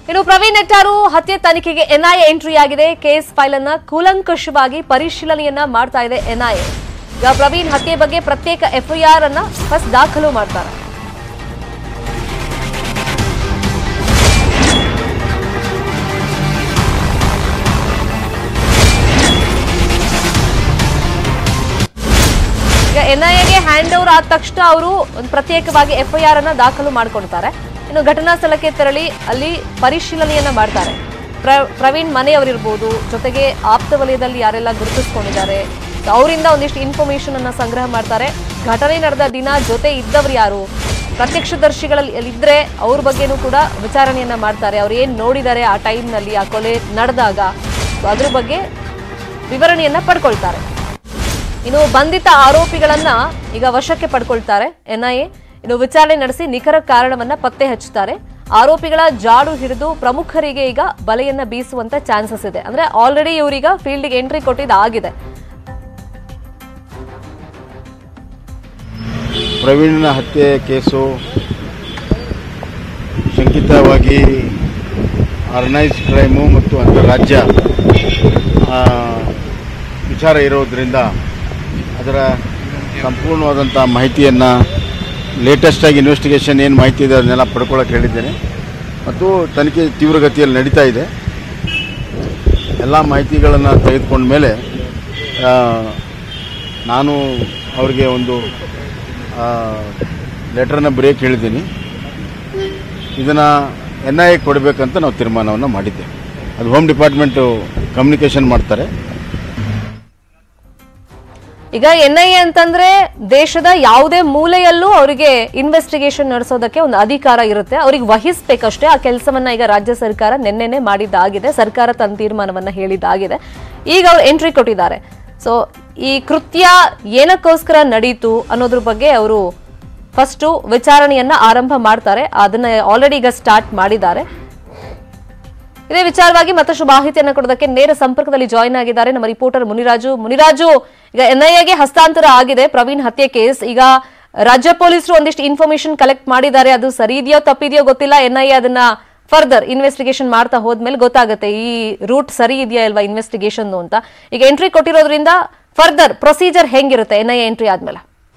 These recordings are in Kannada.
ಇನ್ನು ಪ್ರವೀಣ್ ನೆಟ್ಟಾರು ಹತ್ಯೆ ತನಿಖೆಗೆ ಎನ್ಐಎ ಎಂಟ್ರಿ ಆಗಿದೆ ಕೇಸ್ ಫೈಲ್ ಅನ್ನ ಕೂಲಂಕಷವಾಗಿ ಪರಿಶೀಲನೆಯನ್ನ ಮಾಡ್ತಾ ಇದೆ ಎನ್ಐಎ ಈಗ ಪ್ರವೀಣ್ ಹತ್ಯೆ ಬಗ್ಗೆ ಪ್ರತ್ಯೇಕ ಎಫ್ಐಆರ್ ಅನ್ನ ಫಸ್ಟ್ ದಾಖಲು ಮಾಡ್ತಾರೆ ಈಗ ಎನ್ಐಎಗೆ ಹ್ಯಾಂಡ್ ಓವರ್ ಆದ ತಕ್ಷಣ ಅವರು ಒಂದು ಪ್ರತ್ಯೇಕವಾಗಿ ಎಫ್ಐಆರ್ ಅನ್ನ ದಾಖಲು ಮಾಡ್ಕೊಳ್ತಾರೆ ಇನ್ನು ಘಟನಾ ಸ್ಥಳಕ್ಕೆ ತೆರಳಿ ಅಲ್ಲಿ ಪರಿಶೀಲನೆಯನ್ನ ಮಾಡ್ತಾರೆ ಪ್ರ- ಪ್ರವೀಣ್ ಮನೆಯವರಿರ್ಬೋದು ಜೊತೆಗೆ ಆಪ್ತ ವಲಯದಲ್ಲಿ ಯಾರೆಲ್ಲ ಗುರುತಿಸ್ಕೊಂಡಿದ್ದಾರೆ So ಅವರಿಂದ ಒಂದಿಷ್ಟು ಇನ್ಫಾರ್ಮೇಶನ್ ಅನ್ನ ಸಂಗ್ರಹ ಮಾಡ್ತಾರೆ ಘಟನೆ ನಡೆದ ದಿನ ಜೊತೆ ಇದ್ದವ್ರು ಯಾರು ಪ್ರತ್ಯಕ್ಷದರ್ಶಿಗಳಲ್ಲಿ ಇದ್ರೆ ಅವ್ರ ಬಗ್ಗೆನೂ ಕೂಡ ವಿಚಾರಣೆಯನ್ನ ಮಾಡ್ತಾರೆ ಅವ್ರು ಏನ್ ನೋಡಿದ್ದಾರೆ ಆ ಟೈಮ್ನಲ್ಲಿ ಆ ಕೊಲೆ ನಡೆದಾಗ So ಅದ್ರ ಬಗ್ಗೆ ವಿವರಣೆಯನ್ನ ಪಡ್ಕೊಳ್ತಾರೆ ಇನ್ನು ಬಂಧಿತ ಆರೋಪಿಗಳನ್ನ ಈಗ ವಶಕ್ಕೆ ಪಡ್ಕೊಳ್ತಾರೆ ಎನ್ಐಎ ಇನ್ನು ವಿಚಾರಣೆ ನಡೆಸಿ ನಿಖರ ಕಾರಣವನ್ನ ಪತ್ತೆ ಹಚ್ಚುತ್ತಾರೆ ಆರೋಪಿಗಳ ಜಾಡು ಹಿಡಿದು ಪ್ರಮುಖರಿಗೆ ಈಗ ಬಲೆಯನ್ನ ಬೀಸುವಂತ ಚಾನ್ಸಸ್ ಇದೆ ಅಂದ್ರೆ ಆಲ್ರೆಡಿ ಇವರೀಗ ಫೀಲ್ಡ್ಗೆ ಎಂಟ್ರಿ ಕೊಟ್ಟಿದ್ದಾಗಿದೆ ಪ್ರವೀಣ್ನ ಹತ್ಯೆ ಕೇಸು ಶಂಕಿತವಾಗಿ ಆರ್ಗನೈಸ್ ಕ್ರೈಮು ಮತ್ತು ಅಂತಾರಾಜ್ಯ ಆ, ವಿಚಾರ ಇರೋದರಿಂದ ಅದರ ಸಂಪೂರ್ಣವಾದಂಥ ಮಾಹಿತಿಯನ್ನು ಲೇಟೆಸ್ಟಾಗಿ ಇನ್ವೆಸ್ಟಿಗೇಷನ್ ಏನು ಮಾಹಿತಿ ಇದೆ ಅದನ್ನೆಲ್ಲ ಪಡ್ಕೊಳ್ಳೋಕೆ ಹೇಳಿದ್ದೇನೆ ಮತ್ತು ತನಿಖೆ ತೀವ್ರಗತಿಯಲ್ಲಿ ನಡೀತಾ ಇದೆ ಎಲ್ಲ ಮಾಹಿತಿಗಳನ್ನು ತೆಗೆದುಕೊಂಡ ಮೇಲೆ ಆ, ನಾನು ಅವರಿಗೆ ಒಂದು ಲೆಟ್ರನ್ನ ಬ್ರೇಕ್ ಹೇಳಿದ್ದೀನಿ ಇದನ್ನು ಎನ್ ಐ ಎ ಕೊಡಬೇಕಂತ ನಾವು ತೀರ್ಮಾನವನ್ನು ಮಾಡಿದ್ದೇವೆ ಅದು ಹೋಮ್ ಡಿಪಾರ್ಟ್ಮೆಂಟು ಕಮ್ಯುನಿಕೇಷನ್ ಮಾಡ್ತಾರೆ ಈಗ ಎನ್ಐಎ ಅಂತಂದ್ರೆ ದೇಶದ ಯಾವುದೇ ಮೂಲೆಯಲ್ಲೂ ಅವರಿಗೆ ಇನ್ವೆಸ್ಟಿಗೇಷನ್ ನಡೆಸೋದಕ್ಕೆ ಒಂದು ಅಧಿಕಾರ ಇರುತ್ತೆ ಅವ್ರಿಗೆ ವಹಿಸ್ಬೇಕಷ್ಟೇ ಆ ಕೆಲಸವನ್ನ ಈಗ ರಾಜ್ಯ ಸರ್ಕಾರ ನಿನ್ನೆನೆ ಮಾಡಿದ್ದಾಗಿದೆ ಸರ್ಕಾರ ತನ್ನ ತೀರ್ಮಾನವನ್ನ ಹೇಳಿದ್ದಾಗಿದೆ ಈಗ ಅವ್ರು ಎಂಟ್ರಿ ಕೊಟ್ಟಿದ್ದಾರೆ ಸೊ ಈ ಕೃತ್ಯ ಏನಕ್ಕೋಸ್ಕರ ನಡೀತು ಅನ್ನೋದ್ರ ಬಗ್ಗೆ ಅವರು ಫಸ್ಟು ವಿಚಾರಣೆಯನ್ನ ಆರಂಭ ಮಾಡ್ತಾರೆ ಅದನ್ನ ಆಲ್ರೆಡಿ ಈಗ ಸ್ಟಾರ್ಟ್ ಮಾಡಿದ್ದಾರೆ ಇದೇ ವಿಚಾರವಾಗಿ ಮತ್ತಷ್ಟು ಮಾಹಿತಿಯನ್ನು ಕೊಡೋದಕ್ಕೆ ನೇರ ಸಂಪರ್ಕದಲ್ಲಿ ಜಾಯಿನ್ ಆಗಿದ್ದಾರೆ ನಮ್ಮ ರಿಪೋರ್ಟರ್ ಮುನಿರಾಜು ಮುನಿರಾಜು ಈಗ ಎನ್ಐಎಗೆ ಹಸ್ತಾಂತರ ಆಗಿದೆ ಪ್ರವೀಣ್ ಹತ್ಯೆ ಕೇಸ್ ಈಗ ರಾಜ್ಯ ಪೊಲೀಸರು ಒಂದಿಷ್ಟು ಇನ್ಫಾರ್ಮೇಶನ್ ಕಲೆಕ್ಟ್ ಮಾಡಿದ್ದಾರೆ ಅದು ಸರಿ ಇದೆಯೋ ತಪ್ಪಿದೆಯೋ ಗೊತ್ತಿಲ್ಲ ಎನ್ಐಎ ಅದನ್ನ ಫರ್ದರ್ ಇನ್ವೆಸ್ಟಿಗೇಷನ್ ಮಾಡ್ತಾ ಹೋದ್ಮೇಲೆ ಗೊತ್ತಾಗುತ್ತೆ ಈ ರೂಟ್ ಸರಿ ಇದೆಯಾ ಇಲ್ವಾ ಇನ್ವೆಸ್ಟಿಗೇಷನ್ ಅಂತ ಈಗ ಎಂಟ್ರಿ ಕೊಟ್ಟಿರೋದ್ರಿಂದ ಫರ್ದರ್ ಪ್ರೊಸೀಜರ್ ಹೆಂಗಿರುತ್ತೆ ಎನ್ಐಎ ಎಂಟ್ರಿ ಆದ್ಮೇಲೆ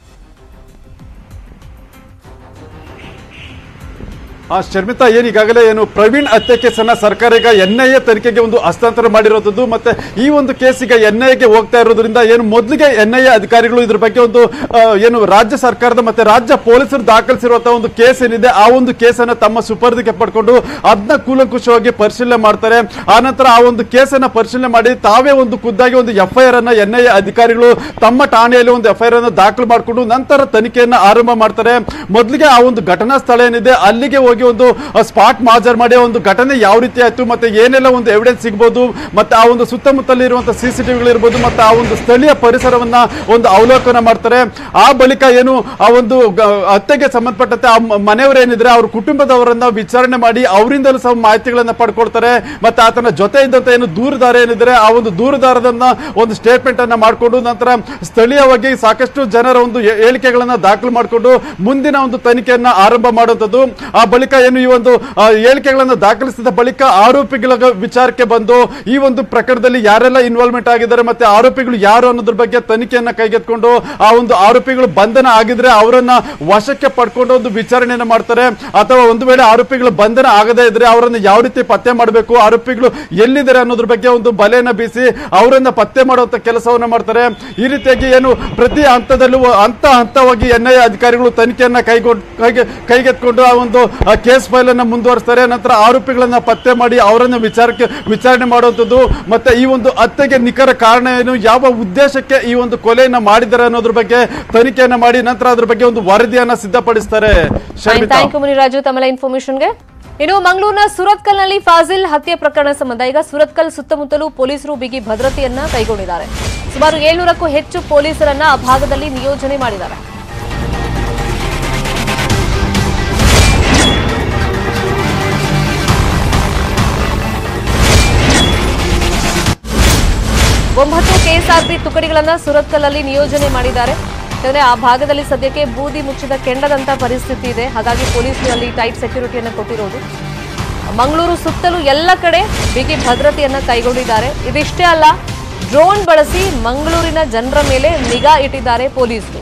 ಆ ಶರ್ಮಿತಾ ಏನು ಈಗಾಗಲೇ ಏನು ಪ್ರವೀಣ್ ಹತ್ಯೆ ಕೇಸನ್ನ ಸರ್ಕಾರ ಈಗ ಎನ್ ಐ ಎ ತನಿಖೆಗೆ ಒಂದು ಹಸ್ತಾಂತರ ಮಾಡಿರೋದು ಮತ್ತೆ ಈ ಒಂದು ಕೇಸ್ ಈಗ ಎನ್ ಐ ಎಗೆ ಹೋಗ್ತಾ ಇರೋದ್ರಿಂದ ಏನು ಮೊದಲಿಗೆ ಎನ್ ಐ ಎ ಅಧಿಕಾರಿಗಳು ಇದ್ರ ಬಗ್ಗೆ ಒಂದು ಆ, ಏನು ರಾಜ್ಯ ಸರ್ಕಾರದ ಮತ್ತೆ ರಾಜ್ಯ ಪೊಲೀಸರು ದಾಖಲಿಸಿರುವಂತಹ ಒಂದು ಕೇಸ್ ಏನಿದೆ ಆ ಒಂದು ಕೇಸನ್ನ ತಮ್ಮ ಸುಪರ್ದಿಗೆ ಪಡ್ಕೊಂಡು ಅದನ್ನ ಕೂಲಂಕುಷವಾಗಿ ಪರಿಶೀಲನೆ ಮಾಡ್ತಾರೆ ಆನಂತರ ಆ ಒಂದು ಕೇಸನ್ನ ಪರಿಶೀಲನೆ ಮಾಡಿ ತಾವೇ ಒಂದು ಖುದ್ದಾಗಿ ಒಂದು ಎಫ್ ಐ ಆರ್ ಅನ್ನ ಎನ್ ಐ ಎ ಅಧಿಕಾರಿಗಳು ತಮ್ಮ ಠಾಣೆಯಲ್ಲಿ ಒಂದು ಎಫ್ ಐ ಆರ್ ಅನ್ನು ದಾಖಲು ಮಾಡಿಕೊಂಡು ನಂತರ ತನಿಖೆಯನ್ನ ಆರಂಭ ಮಾಡ್ತಾರೆ ಮೊದಲಿಗೆ ಆ ಒಂದು ಘಟನಾ ಸ್ಥಳ ಏನಿದೆ ಅಲ್ಲಿಗೆ ಹೋಗಿ ಒಂದು ಸ್ಪಾಟ್ ಮಾಜರ್ ಮಾಡಿ ಒಂದು ಘಟನೆ ಯಾವ ರೀತಿ ಆಯ್ತು ಮತ್ತೆ ಏನೆಲ್ಲ ಒಂದು ಎವಿಡೆನ್ಸ್ ಸಿಗ್ಬೋದು ಮತ್ತೆ ಆ ಒಂದು ಸುತ್ತಮುತ್ತಲು ಇರುವಂತಹ ಸಿ ಸಿ ಟಿವಿಗಳಿರ್ಬೋದು ಮತ್ತೆ ಆ ಒಂದು ಸ್ಥಳೀಯ ಪರಿಸರವನ್ನ ಒಂದು ಅವಲೋಕನ ಮಾಡ್ತಾರೆ ಆ ಬಳಿಕ ಏನು ಆ ಒಂದು ಗ- ಹತ್ಯೆಗೆ ಸಂಬಂಧಪಟ್ಟಂತೆ ಆ ಮ- ಮನೆಯವರು ಏನಿದ್ರೆ ಅವ್ರ ಕುಟುಂಬದವರನ್ನ ವಿಚಾರಣೆ ಮಾಡಿ ಅವರಿಂದಲೂ ಸಹ ಮಾಹಿತಿಗಳನ್ನ ಪಡ್ಕೊಳ್ತಾರೆ ಮತ್ತೆ ಆತನ ಜೊತೆ ಇದ್ದಂತ ಏನು ದೂರದಾರ ಏನಿದ್ರೆ ಆ ಒಂದು ದೂರದಾರದನ್ನ ಒಂದು ಸ್ಟೇಟ್ಮೆಂಟ್ ಅನ್ನ ಮಾಡಿಕೊಂಡು ನಂತರ ಸ್ಥಳೀಯವಾಗಿ ಸಾಕಷ್ಟು ಜನರ ಒಂದು ಹೇ- ಹೇಳಿಕೆಗಳನ್ನ ದಾಖಲು ಮಾಡಿಕೊಂಡು ಮುಂದಿನ ಒಂದು ತನಿಖೆಯನ್ನ ಆರಂಭ ಮಾಡುವಂಥದ್ದು ಆ ಬಳಿಕ ಏನು ಈ ಒಂದು ಆ, ಹೇಳಿಕೆಗಳನ್ನ ದಾಖಲಿಸಿದ ಬಳಿಕ ಆರೋಪಿಗಳ ವಿಚಾರಕ್ಕೆ ಬಂದು ಈ ಒಂದು ಪ್ರಕರಣದಲ್ಲಿ ಯಾರೆಲ್ಲ ಇನ್ವಾಲ್ವ್ಮೆಂಟ್ ಆಗಿದ್ದಾರೆ ಮತ್ತೆ ಆರೋಪಿಗಳು ಯಾರು ಅನ್ನೋದ್ರ ಬಗ್ಗೆ ತನಿಖೆಯನ್ನ ಕೈಗೆತ್ಕೊಂಡು ಆ ಒಂದು ಆರೋಪಿಗಳು ಬಂಧನ ಆಗಿದ್ರೆ ಅವರನ್ನ ವಶಕ್ಕೆ ಪಡ್ಕೊಂಡು ಒಂದು ವಿಚಾರಣೆಯನ್ನ ಮಾಡ್ತಾರೆ ಅಥವಾ ಒಂದು ವೇಳೆ ಆರೋಪಿಗಳು ಬಂಧನ ಆಗದೇ ಇದ್ರೆ ಅವರನ್ನ ಯಾವ ರೀತಿ ಪತ್ತೆ ಮಾಡಬೇಕು ಆರೋಪಿಗಳು ಎಲ್ಲಿದ್ದಾರೆ ಅನ್ನೋದ್ರ ಬಗ್ಗೆ ಒಂದು ಬಲೆಯನ್ನ ಬೀಸಿ ಅವರನ್ನ ಪತ್ತೆ ಮಾಡುವಂತ ಕೆಲಸವನ್ನ ಮಾಡ್ತಾರೆ ಈ ರೀತಿಯಾಗಿ ಏನು ಪ್ರತಿ ಹಂತದಲ್ಲೂ ಹಂತ ಹಂತವಾಗಿ ಎನ್ ಐ ಅಧಿಕಾರಿಗಳು ತನಿಖೆಯನ್ನ ಕೈಗೊಂಡು ಕೈಗೆ ಕೈಗೆತ್ಕೊಂಡು ಆ ಒಂದು ಕೇಸ್ ಫೈಲ್ ಅನ್ನ ಮುಂದುವರಿಸ್ತಾರೆ ನಂತರ ಆರೋಪಿಗಳನ್ನ ಪತ್ತೆ ಮಾಡಿ ಅವರನ್ನ ವಿಚಾರಕ್ಕೆ ವಿಚಾರಣೆ ಮಾಡುವಂಥದ್ದು ಮತ್ತೆ ಈ ಒಂದು ಹತ್ಯೆಗೆ ನಿಖರ ಕಾರಣ ಏನು ಯಾವ ಉದ್ದೇಶಕ್ಕೆ ಈ ಒಂದು ಕೊಲೆಯನ್ನ ಮಾಡಿದ್ದಾರೆ ಅನ್ನೋದ್ರ ಬಗ್ಗೆ ತನಿಖೆಯನ್ನ ಮಾಡಿ ನಂತರ ಅದ್ರ ಬಗ್ಗೆ ಒಂದು ವರದಿಯನ್ನ ಸಿದ್ಧಪಡಿಸ್ತಾರೆ ಶರ್ಮಿತಾ ಥ್ಯಾಂಕ್ ಯು ಮುನಿರಾಜು ತಮ್ಮೆಲ್ಲ ಇನ್ಫಾರ್ಮೇಶನ್ಗೆ ಇನ್ನು ಮಂಗಳೂರಿನ ಸುರತ್ಕಲ್ನಲ್ಲಿ ಫಾಜಿಲ್ ಹತ್ಯೆ ಪ್ರಕರಣ ಸಂಬಂಧ ಈಗ ಸುರತ್ಕಲ್ ಸುತ್ತಮುತ್ತಲೂ ಪೊಲೀಸರು ಬಿಗಿ ಭದ್ರತೆಯನ್ನ ಕೈಗೊಂಡಿದ್ದಾರೆ ಸುಮಾರು ಏಳ್ನೂರಕ್ಕೂ ಹೆಚ್ಚು ಪೊಲೀಸರನ್ನ ಆ ಭಾಗದಲ್ಲಿ ನಿಯೋಜನೆ ಮಾಡಿದ್ದಾರೆ ಒಂಬತ್ತು ಕೆಎಸ್ಆರ್ಪಿ ತುಕಡಿಗಳನ್ನ ಸುರತ್ಕಲ್ನಲ್ಲಿ ನಿಯೋಜನೆ ಮಾಡಿದ್ದಾರೆ ಯಾಕಂದ್ರೆ ಆ ಭಾಗದಲ್ಲಿ ಸದ್ಯಕ್ಕೆ ಬೂದಿ ಮುಚ್ಚಿದ ಕೆಂಡದಂತ ಪರಿಸ್ಥಿತಿ ಇದೆ ಹಾಗಾಗಿ ಪೊಲೀಸರು ಅಲ್ಲಿ ಟೈಟ್ ಸೆಕ್ಯೂರಿಟಿಯನ್ನು ಕೊಟ್ಟಿರೋದು ಮಂಗಳೂರು ಸುತ್ತಲೂ ಎಲ್ಲ ಕಡೆ ಬಿಗಿ ಭದ್ರತೆಯನ್ನ ಕೈಗೊಂಡಿದ್ದಾರೆ ಇದಿಷ್ಟೇ ಅಲ್ಲ ಡ್ರೋನ್ ಬಳಸಿ ಮಂಗಳೂರಿನ ಜನರ ಮೇಲೆ ನಿಗಾ ಇಟ್ಟಿದ್ದಾರೆ ಪೊಲೀಸರು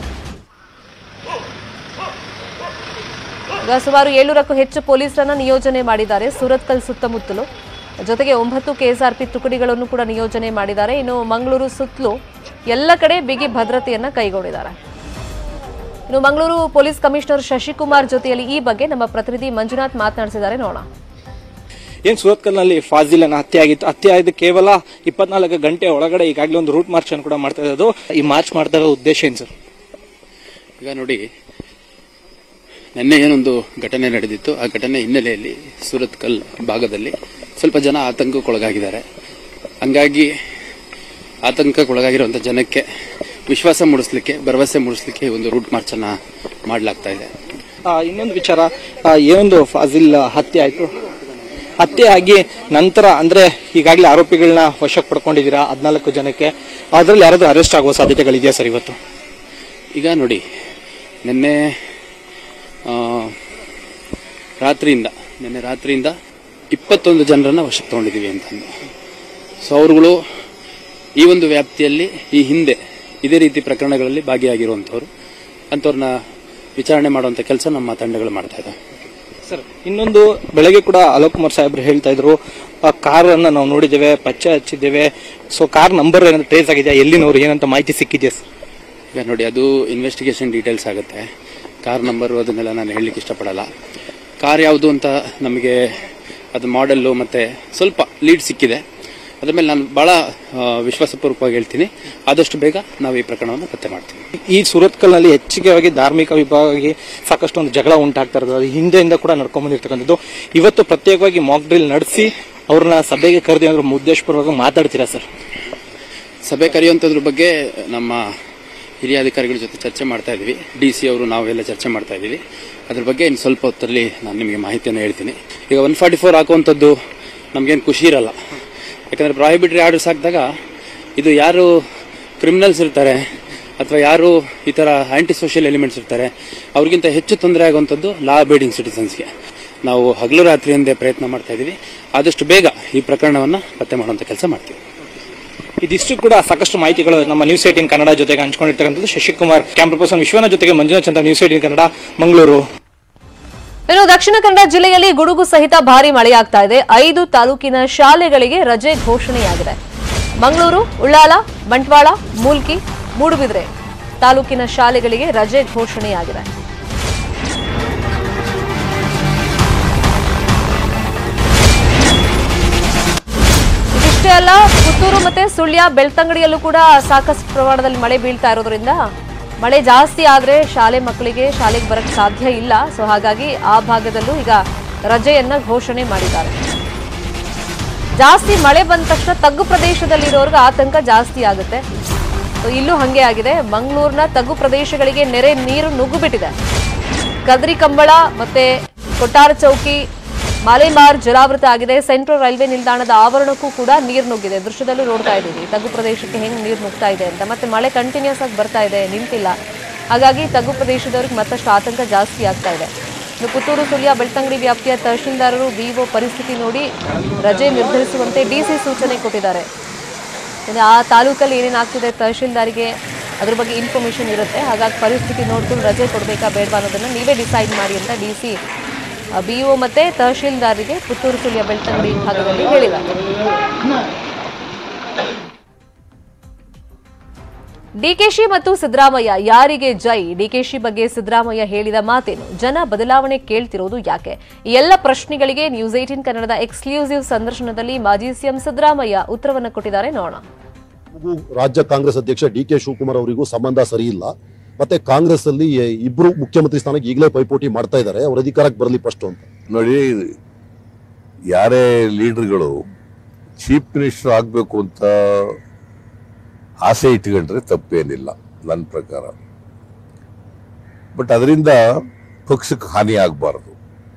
ಈಗ ಸುಮಾರು ಏಳ್ನೂರಕ್ಕೂ ಹೆಚ್ಚು ಪೊಲೀಸರನ್ನ ನಿಯೋಜನೆ ಮಾಡಿದ್ದಾರೆ ಸುರತ್ಕಲ್ ಸುತ್ತಮುತ್ತಲು ಜೊತೆಗೆ ಒಂಬತ್ತು ಕೆಎಸ್ಆರ್ಪಿ ತುಕಡಿಗಳನ್ನು ಕೂಡ ನಿಯೋಜನೆ ಮಾಡಿದ್ದಾರೆ ಇನ್ನು ಮಂಗಳೂರು ಸುತ್ತಲೂ ಎಲ್ಲ ಕಡೆ ಬಿಗಿ ಭದ್ರತೆಯನ್ನ ಕೈಗೊಂಡಿದ್ದಾರೆ ಇನ್ನು ಮಂಗಳೂರು ಪೊಲೀಸ್ ಕಮಿಷನರ್ ಶಶಿಕುಮಾರ್ ಜೊತೆಯಲ್ಲಿ ಈ ಬಗ್ಗೆ ನಮ್ಮ ಪ್ರತಿನಿಧಿ ಮಂಜುನಾಥ್ ಮಾತನಾಡಿಸಿದ್ದಾರೆ ನೋಡೋಣ ಏನ್ ಸುರತ್ಕಲ್ನಲ್ಲಿ ಫಾಜಿಲನ ಹತ್ಯೆ ಆಗಿತ್ತು ಹತ್ಯೆ ಆಗಿದ್ದು ಕೇವಲ ಇಪ್ಪತ್ನಾಲ್ಕು ಗಂಟೆ ಒಳಗಡೆ ಈಗಾಗಲೇ ಒಂದು ರೂಟ್ ಮಾರ್ಚ್ ಅನ್ನು ಕೂಡ ಮಾಡ್ತಾ ಇರೋದು ಈ ಮಾರ್ಚ್ ಮಾಡ್ತಾ ಇರೋ ಉದ್ದೇಶ ಏನು ಸರ್ ಈಗ ನೋಡಿ ನಿನ್ನೆ ಏನೊಂದು ಘಟನೆ ನಡೆದಿತ್ತು ಆ ಘಟನೆ ಹಿನ್ನೆಲೆಯಲ್ಲಿ ಸೂರತ್ಕಲ್ ಭಾಗದಲ್ಲಿ ಸ್ವಲ್ಪ ಜನ ಆತಂಕಕ್ಕೊಳಗಾಗಿದ್ದಾರೆ ಹಂಗಾಗಿ ಆತಂಕಕ್ಕೊಳಗಾಗಿರುವಂಥ ಜನಕ್ಕೆ ವಿಶ್ವಾಸ ಮೂಡಿಸ್ಲಿಕ್ಕೆ ಭರವಸೆ ಮೂಡಿಸ್ಲಿಕ್ಕೆ ಈ ಒಂದು ರೂಟ್ ಮಾರ್ಚ್ ಅನ್ನ ಮಾಡಲಾಗ್ತಾ ಇದೆ ಆ, ಇನ್ನೊಂದು ವಿಚಾರ ಆ, ಏನೊಂದು ಫಾಜಿಲ್ ಹತ್ಯೆ ಆಯ್ತು ಹತ್ಯೆ ಆಗಿ ನಂತರ ಅಂದ್ರೆ ಈಗಾಗಲೇ ಆರೋಪಿಗಳನ್ನ ವಶಕ್ಕೆ ಪಡ್ಕೊಂಡಿದ್ದೀರಾ ಹದಿನಾಲ್ಕು ಜನಕ್ಕೆ ಅದರಲ್ಲಿ ಯಾರಾದ್ರೂ ಅರೆಸ್ಟ್ ಆಗುವ ಸಾಧ್ಯತೆಗಳಿದೆಯಾ ಸರ್ ಇವತ್ತು ಈಗ ನೋಡಿ ನಿನ್ನೆ ಆ, ರಾತ್ರಿಯಿಂದ ನಿನ್ನೆ ರಾತ್ರಿಯಿಂದ ಇಪ್ಪತ್ತೊಂದು ಜನರನ್ನ ವಶಕ್ಕೆ ತಗೊಂಡಿದ್ದೀವಿ ಅಂತಂದು ಸೊ ಅವರುಗಳು ಈ ಒಂದು ವ್ಯಾಪ್ತಿಯಲ್ಲಿ ಈ ಹಿಂದೆ ಇದೇ ರೀತಿ ಪ್ರಕರಣಗಳಲ್ಲಿ ಭಾಗಿಯಾಗಿರುವಂಥವ್ರು ಅಂಥವ್ರನ್ನ ವಿಚಾರಣೆ ಮಾಡುವಂಥ ಕೆಲಸ ನಮ್ಮ ತಂಡಗಳು ಮಾಡ್ತಾ ಇದ್ದಾವೆ ಸರ್ ಇನ್ನೊಂದು ಬೆಳಗ್ಗೆ ಕೂಡ ಅಲೋಕ್ ಕುಮಾರ್ ಸಾಹೇಬ್ರು ಹೇಳ್ತಾ ಇದ್ರು ಆ ಕಾರ್ ಅನ್ನ ನಾವು ನೋಡಿದ್ದೇವೆ ಪಚ್ಚೆ ಹಚ್ಚಿದ್ದೇವೆ ಸೊ ಕಾರ್ ನಂಬರ್ ಏನಾದ್ರು ಟ್ರೇಸ್ ಆಗಿದೆಯಾ ಎಲ್ಲಿನವರು ಏನಂತ ಮಾಹಿತಿ ಸಿಕ್ಕಿದೆಯಾ ಸರ್ ಈಗ ನೋಡಿ ಅದು ಇನ್ವೆಸ್ಟಿಗೇಷನ್ ಡೀಟೇಲ್ಸ್ ಆಗುತ್ತೆ ಕಾರ್ ನಂಬರು ಅದನ್ನೆಲ್ಲ ನಾನು ಹೇಳಲಿಕ್ಕೆ ಇಷ್ಟಪಡಲ್ಲ ಕಾರ್ ಯಾವುದು ಅಂತ ನಮಗೆ ಅದು ಮಾಡೆಲ್ಲು ಮತ್ತು ಸ್ವಲ್ಪ ಲೀಡ್ ಸಿಕ್ಕಿದೆ ಅದ್ರ ಮೇಲೆ ನಾನು ಭಾಳ ಆ, ವಿಶ್ವಾಸಪೂರ್ವಕವಾಗಿ ಹೇಳ್ತೀನಿ ಆದಷ್ಟು ಬೇಗ ನಾವು ಈ ಪ್ರಕರಣವನ್ನು ಪತ್ತೆ ಮಾಡ್ತೀವಿ ಈ ಸುರತ್ಕಲ್ನಲ್ಲಿ ಹೆಚ್ಚಿಗೆಯಾಗಿ ಧಾರ್ಮಿಕ ವಿಭಾಗವಾಗಿ ಸಾಕಷ್ಟು ಒಂದು ಜಗಳ ಉಂಟಾಗ್ತಾ ಇರೋದು ಅದು ಹಿಂದೆಯಿಂದ ಕೂಡ ನಡ್ಕೊಂಡ್ ಬಂದಿರ್ತಕ್ಕಂಥದ್ದು ಇವತ್ತು ಪ್ರತ್ಯೇಕವಾಗಿ ಮಾಕ್ ಡ್ರಿಲ್ ನಡೆಸಿ ಅವ್ರನ್ನ ಸಭೆಗೆ ಕರೆದಿ ಅಂದ್ರೆ ಉದ್ದೇಶಪೂರ್ವಕ ಮಾತಾಡ್ತೀರಾ ಸರ್ ಸಭೆ ಕರೆಯುವಂಥದ್ರ ಬಗ್ಗೆ ನಮ್ಮ ಹಿರಿಯ ಅಧಿಕಾರಿಗಳ ಜೊತೆ ಚರ್ಚೆ ಮಾಡ್ತಾ ಇದ್ದೀವಿ ಡಿ ಸಿ ಅವರು ನಾವೆಲ್ಲ ಚರ್ಚೆ ಮಾಡ್ತಾ ಇದ್ದೀವಿ ಅದ್ರ ಬಗ್ಗೆ ಇನ್ನು ಸ್ವಲ್ಪ ಹೊತ್ತಲ್ಲಿ ನಾನು ನಿಮಗೆ ಮಾಹಿತಿಯನ್ನು ಹೇಳ್ತೀನಿ ಈಗ ಒನ್ ಫಾರ್ಟಿ ಫೋರ್ ಹಾಕುವಂಥದ್ದು ನಮಗೇನು ಖುಷಿ ಇರಲ್ಲ ಯಾಕಂದರೆ ಪ್ರಾಹಿಬಿಟ್ರಿ ಆರ್ಡರ್ಸ್ ಹಾಕಿದಾಗ ಇದು ಯಾರು ಕ್ರಿಮಿನಲ್ಸ್ ಇರ್ತಾರೆ ಅಥವಾ ಯಾರು ಈ ಥರ ಆಂಟಿ ಸೋಷಿಯಲ್ ಎಲಿಮೆಂಟ್ಸ್ ಇರ್ತಾರೆ ಅವ್ರಿಗಿಂತ ಹೆಚ್ಚು ತೊಂದರೆ ಆಗುವಂಥದ್ದು ಲಾ ಅಬೇಡಿಂಗ್ ಸಿಟಿಸನ್ಸ್ಗೆ ನಾವು ಹಗಲು ರಾತ್ರಿ ಎಂದೇ ಪ್ರಯತ್ನ ಮಾಡ್ತಾ ಇದ್ದೀವಿ ಆದಷ್ಟು ಬೇಗ ಈ ಪ್ರಕರಣವನ್ನು ಪತ್ತೆ ಮಾಡುವಂಥ ಕೆಲಸ ಮಾಡ್ತೀವಿ ಇದಿಷ್ಟು ಕೂಡ ಸಾಕಷ್ಟು ಮಾಹಿತಿಗಳು ನಮ್ಮ ನ್ಯೂಸ್ ಏಟಿನ್ ಕನ್ನಡ ಜೊತೆಗೆ ಹಂಚ್ಕೊಂಡಿರ್ತಕ್ಕಂಥದ್ದು ಶಶಿಕುಮಾರ್ ಕ್ಯಾಮ್ರಾ ಪರ್ಸನ್ ವಿಶ್ವನಾಥ್ ಜೊತೆಗೆ ಮಂಜುನಾಥ್ ಚಂದ್ರ ನ್ಯೂಸ್ ಏಟಿನ್ ಕನ್ನಡ ಮಂಗಳೂರು ಇನ್ನು ದಕ್ಷಿಣ ಕನ್ನಡ ಜಿಲ್ಲೆಯಲ್ಲಿ ಗುಡುಗು ಸಹಿತ ಭಾರಿ ಮಳೆಯಾಗ್ತಾ ಇದೆ ಐದು ತಾಲೂಕಿನ ಶಾಲೆಗಳಿಗೆ ರಜೆ ಘೋಷಣೆಯಾಗಿದೆ ಮಂಗಳೂರು ಉಳ್ಳಾಲ ಬಂಟ್ವಾಳ ಮೂಲ್ಕಿ ಮೂಡುಬಿದ್ರೆ ತಾಲೂಕಿನ ಶಾಲೆಗಳಿಗೆ ರಜೆ ಘೋಷಣೆಯಾಗಿದೆ ಇದಿಷ್ಟೇ ಅಲ್ಲ ಪುತ್ತೂರು ಮತ್ತೆ ಸುಳ್ಯ ಬೆಳ್ತಂಗಡಿಯಲ್ಲೂ ಕೂಡ ಸಾಕಷ್ಟು ಪ್ರಮಾಣದಲ್ಲಿ ಮಳೆ ಬೀಳ್ತಾ ಇರೋದ್ರಿಂದ ಮಳೆ ಜಾಸ್ತಿ ಆದ್ರೆ ಶಾಲೆ ಮಕ್ಕಳಿಗೆ ಶಾಲೆಗೆ ಬರಕ್ ಸಾಧ್ಯ ಇಲ್ಲ ಸೊ ಹಾಗಾಗಿ ಆ ಭಾಗದಲ್ಲೂ ಈಗ ರಜೆಯನ್ನ ಘೋಷಣೆ ಮಾಡಿದ್ದಾರೆ ಜಾಸ್ತಿ ಮಳೆ ಬಂದ ತಕ್ಷಣ ತಗ್ಗು ಪ್ರದೇಶದಲ್ಲಿರೋರ್ಗೆ ಆತಂಕ ಜಾಸ್ತಿ ಆಗುತ್ತೆ ಸೊ ಇಲ್ಲೂ ಹಂಗೆ ಆಗಿದೆ ಮಂಗಳೂರಿನ ತಗ್ಗು ಪ್ರದೇಶಗಳಿಗೆ ನೆರೆ ನೀರು ನುಗ್ಗುಬಿಟ್ಟಿದೆ ಕದ್ರಿ ಕಂಬಳ ಮತ್ತೆ ಕೊಟ್ಟಾರ ಚೌಕಿ ಮಾಲೆಮಾರ್ ಜಲಾವೃತ ಆಗಿದೆ ಸೆಂಟ್ರಲ್ ರೈಲ್ವೆ ನಿಲ್ದಾಣದ ಆವರಣಕ್ಕೂ ಕೂಡ ನೀರು ನುಗ್ಗಿದೆ ದೃಶ್ಯದಲ್ಲೂ ನೋಡ್ತಾ ಇದ್ದೀವಿ ತಗ್ಗು ಪ್ರದೇಶಕ್ಕೆ ಹೆಂಗ್ ನೀರು ನುಗ್ತಾ ಇದೆ ಅಂತ ಮತ್ತೆ ಮಳೆ ಕಂಟಿನ್ಯೂಸ್ ಆಗಿ ಬರ್ತಾ ಇದೆ ನಿಂತಿಲ್ಲ ಹಾಗಾಗಿ ತಗ್ಗು ಪ್ರದೇಶದವ್ರಿಗೆ ಮತ್ತಷ್ಟು ಆತಂಕ ಜಾಸ್ತಿ ಆಗ್ತಾ ಇದೆ ಇನ್ನು ಪುತ್ತೂರು ಸುಳ್ಯ ಬೆಳ್ತಂಗಡಿ ವ್ಯಾಪ್ತಿಯ ತಹಶೀಲ್ದಾರರು ಬಿಒ ಪರಿಸ್ಥಿತಿ ನೋಡಿ ರಜೆ ನಿರ್ಧರಿಸುವಂತೆ ಡಿಸಿ ಸೂಚನೆ ಕೊಟ್ಟಿದ್ದಾರೆ ಇನ್ನು ಆ ತಾಲೂಕಲ್ಲಿ ಏನೇನು ಆಗ್ತಿದೆ ತಹಶೀಲ್ದಾರಿಗೆ ಅದ್ರ ಬಗ್ಗೆ ಇನ್ಫಾರ್ಮೇಷನ್ ಇರುತ್ತೆ ಹಾಗಾಗಿ ಪರಿಸ್ಥಿತಿ ನೋಡ್ಕೊಂಡು ರಜೆ ಕೊಡಬೇಕಾ ಬೇಡವಾ ಅನ್ನೋದನ್ನ ನೀವೇ ಡಿಸೈಡ್ ಮಾಡಿ ಅಂತ ಡಿ ಸಿ ಬಿಒ ಮತ್ತೆ ತಹಶೀಲ್ದಾರಿಗೆ ಪುತ್ತೂರು ಸುಳ್ಯ ಬೆಳ್ತಂಗಡಿ ಭಾಗದಲ್ಲಿ ಹೇಳಿದ್ದಾರೆ ಡಿಕೆಶಿ ಮತ್ತು ಸಿದ್ದರಾಮಯ್ಯ ಯಾರಿಗೆ ಜೈ ಡಿಕೆಶಿ ಬಗ್ಗೆ ಸಿದ್ದರಾಮಯ್ಯ ಹೇಳಿದ ಮಾತೇನು ಜನ ಬದಲಾವಣೆ ಕೇಳ್ತಿರೋದು ಯಾಕೆ ಈ ಎಲ್ಲ ಪ್ರಶ್ನೆಗಳಿಗೆ ನ್ಯೂಸ್ ಏಟೀನ್ ಕನ್ನಡದ ಎಕ್ಸ್ಕ್ಲೂಸಿವ್ ಸಂದರ್ಶನದಲ್ಲಿ ಮಾಜಿ ಸಿಎಂ ಸಿದ್ದರಾಮಯ್ಯ ಉತ್ತರವನ್ನು ಕೊಟ್ಟಿದ್ದಾರೆ ನೋಡೋಣ ಹಾಗೂ ರಾಜ್ಯ ಕಾಂಗ್ರೆಸ್ ಅಧ್ಯಕ್ಷ ಡಿ ಕೆ ಶಿವಕುಮಾರ್ ಅವರಿಗೂ ಸಂಬಂಧ ಸರಿ ಇಲ್ಲ ಮತ್ತೆ ಕಾಂಗ್ರೆಸ್ ಅಲ್ಲಿ ಇಬ್ರು ಮುಖ್ಯಮಂತ್ರಿ ಸ್ಥಾನಕ್ಕೆ ಈಗಲೇ ಪೈಪೋಟಿ ಮಾಡ್ತಾ ಇದ್ದಾರೆ ಅವ್ರ ಅಧಿಕಾರಕ್ಕೆ ಬರಲಿ ಫಸ್ಟ್ ಅಂತ ನೋಡಿ ಯಾರೇ ಲೀಡರ್ಗಳು ಚೀಫ್ ಮಿನಿಸ್ಟರ್ ಆಗಬೇಕು ಅಂತ ಆಸೆ ಇಟ್ಕೊಂಡ್ರೆ ತಪ್ಪೇನಿಲ್ಲ ನನ್ನ ಪ್ರಕಾರ ಬಟ್ ಅದರಿಂದ ಪಕ್ಷಕ್ಕೆ ಹಾನಿ ಆಗಬಾರದು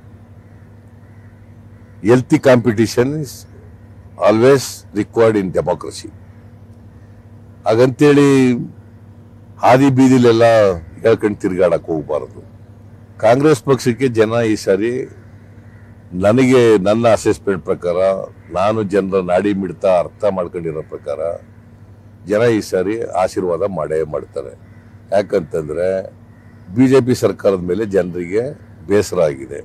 healthy competition is always required in democracy ಹಾಗಂತೇಳಿ ಹಾದಿ ಬೀದಿಲೆಲ್ಲ ಹೇಳ್ಕೊಂಡು ತಿರ್ಗಾಡಕ್ ಹೋಗ್ಬಾರದು ಕಾಂಗ್ರೆಸ್ ಪಕ್ಷಕ್ಕೆ ಜನ ಈ ಸಾರಿ ನನಗೆ ನನ್ನ ಅಸೆಸ್ಮೆಂಟ್ ಪ್ರಕಾರ ನಾನು ಜನರ ನಾಡಿ ಮಿಡ್ತ ಅರ್ಥ ಮಾಡ್ಕೊಂಡಿರೋ ಪ್ರಕಾರ ಜನ ಈ ಸಾರಿ ಆಶೀರ್ವಾದ ಮಾಡೇ ಮಾಡ್ತಾರೆ ಯಾಕಂತಂದ್ರೆ ಬಿಜೆಪಿ ಸರ್ಕಾರದ ಮೇಲೆ ಜನರಿಗೆ ಬೇಸರ ಆಗಿದೆ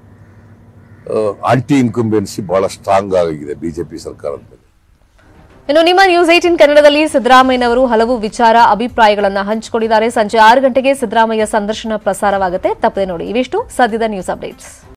ಆಂಟಿ ಇನ್ಕಂಬೆನ್ಸಿ ಬಹಳ ಸ್ಟ್ರಾಂಗ್ ಆಗಿದೆ ಬಿಜೆಪಿ ಸರ್ಕಾರದ ಮೇಲೆ ಇನ್ನು ನಿಮ್ಮ ನ್ಯೂಸ್ ಏಟಿನ್ ಕನ್ನಡದಲ್ಲಿ ಸಿದ್ದರಾಮಯ್ಯನವರು ಹಲವು ವಿಚಾರ ಅಭಿಪ್ರಾಯಗಳನ್ನ ಹಂಚಿಕೊಂಡಿದ್ದಾರೆ ಸಂಜೆ ಆರು ಗಂಟೆಗೆ ಸಿದ್ದರಾಮಯ್ಯ ಸಂದರ್ಶನ ಪ್ರಸಾರವಾಗುತ್ತೆ ತಪ್ಪದೆ ನೋಡಿ ಇವಿಷ್ಟು ಸದ್ಯದ ನ್ಯೂಸ್ ಅಪ್ಡೇಟ್ಸ್